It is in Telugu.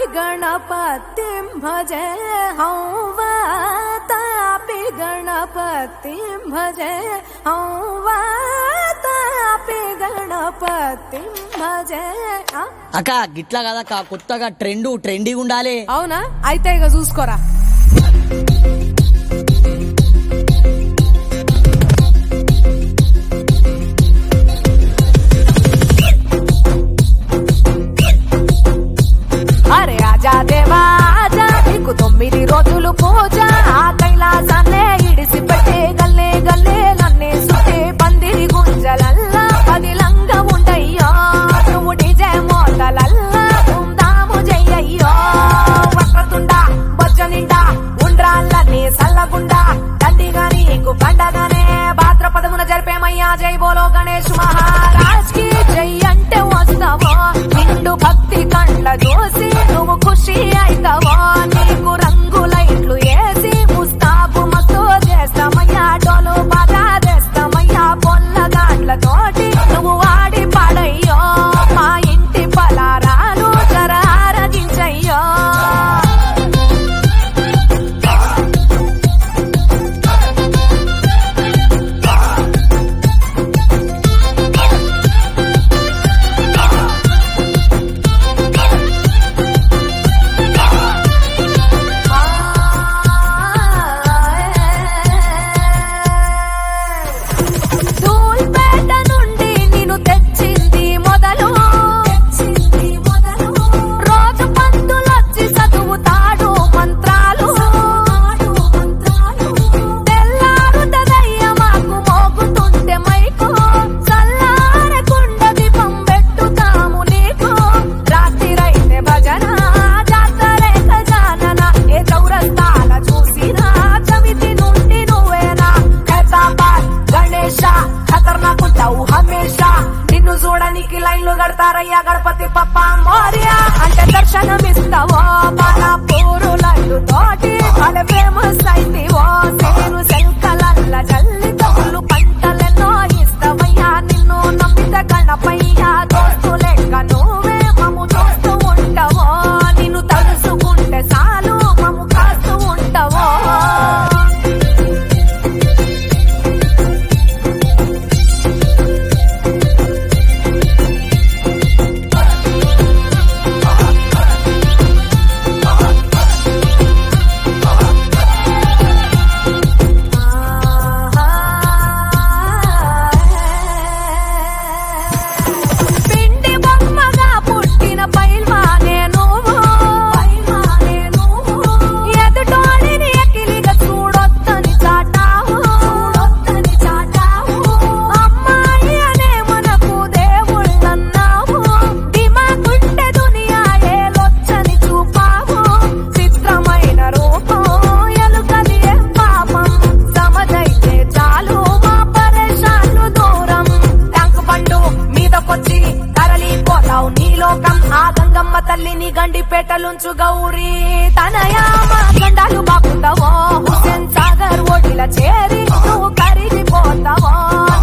गणपतिं भजे हं वातापि गणपतिं भजे हं वातापि गणपतिं भजे ఆ? అక్క గిట్లా కదక్క కొత్తగా ట్రెండ్ ట్రెండీగా ఉండాలి అవునా అయితే ఇక చూసుకోరా అరే ఆజా దేవా ఆజా నీకు తొమ్మిది రోజులు పూజ ఆ కైలాసాన్నే ఇడిసి పెట్టే గల్లే గల్లే నన్నే సుట్టే పందిరి గుంజలల్లా పదిలంగా ఉండయ్యో నువ్వు డిజే మోతలల్లా ధూమ్ధాము చెయ్యయ్యో వక్రతుండా బొజ్జ నిండా ఉండ్రాళ్ళని సల్లగుండా దండిగా నీకు పండగనే భాద్రపదమున జరిపేమయ్యా జై బోలో గణేష్ మహారాజ్ కి జై అంటే వస్తావో నిండు భక్తి కండ్ల చూసి నువ్వు ఖుషి అవుతావో నీకు రంగులైట్లు వేసి ముస్తాబు మస్తు చేస్తామయ్యా డోలు బాగా చేస్తామయ్యా పొల్ల దాంట్లతోటి నువ్వు వాడి పాడయ్యో మా ఇంటి పలారాలు జర ఆరగించయ్యో ధూల్పేట నుండి నిన్ను తెచ్చింది మొదలు రోజు పంతులొచ్చి చదువుతాడు మంత్రాలు తెల్లారుతదయ్య మాకు మోగుతుంటే మైకు చల్లారకుండ దీపం పెట్టుతాము నీకు రాత్రిరైతే భజన జాతరే ఖజానన ఏ చౌరస్తాల చూసినా చవితి నుండి నువ్వేనా ఖైతాబాద్ గణేష ఖతర్నాకుంటావు హమేషా నిన్ను చూడనికి లైన్లు కడతారయ్యా గణపతి పప్ప మోర్య అంటే దర్శనమిస్తావో మన పూరు లడ్డు తోటి మన ఫేమస్ అయితివో సేను శంకలల్ల జల్లి తగులు పంటలెన్నో ఇస్తావయ్యా నిన్ను నమ్మిత గణపయ్యా దోస్తు లెక్క నువ్వే మమ్ము చూస్తూ ఉంటావో నిన్ను తలుసుకుంటే చాలు మమ్ము కాస్తూ ఉంటావో పిండి బొమ్మగా పుట్టిన పైల్వానే నువ్వు ఎదుటోడిని ఎకిలిగా చూడొద్దని చాటావు అమ్మాయి అనే మనకు దేవుళ్ళన్నావు దిమాకుంటే దునియా ఏలొచ్చని చూపావు చిత్రమైన రూపం ఎలుకది ఏ పాపం సమదైతే చాలు మా పరేషాన్లు దూరం ట్యాంక్ బండు మీదకొచ్చి తరలిపోతావు నీ లోకం ఆ గంగమ్మ తల్లిని గండిపేటలుంచు గౌరీ తనయా మా గండాలు బాపుతావో హుసేన్ సాగర్ ఒడిల చేరి నువ్వు కరిగిపోతావో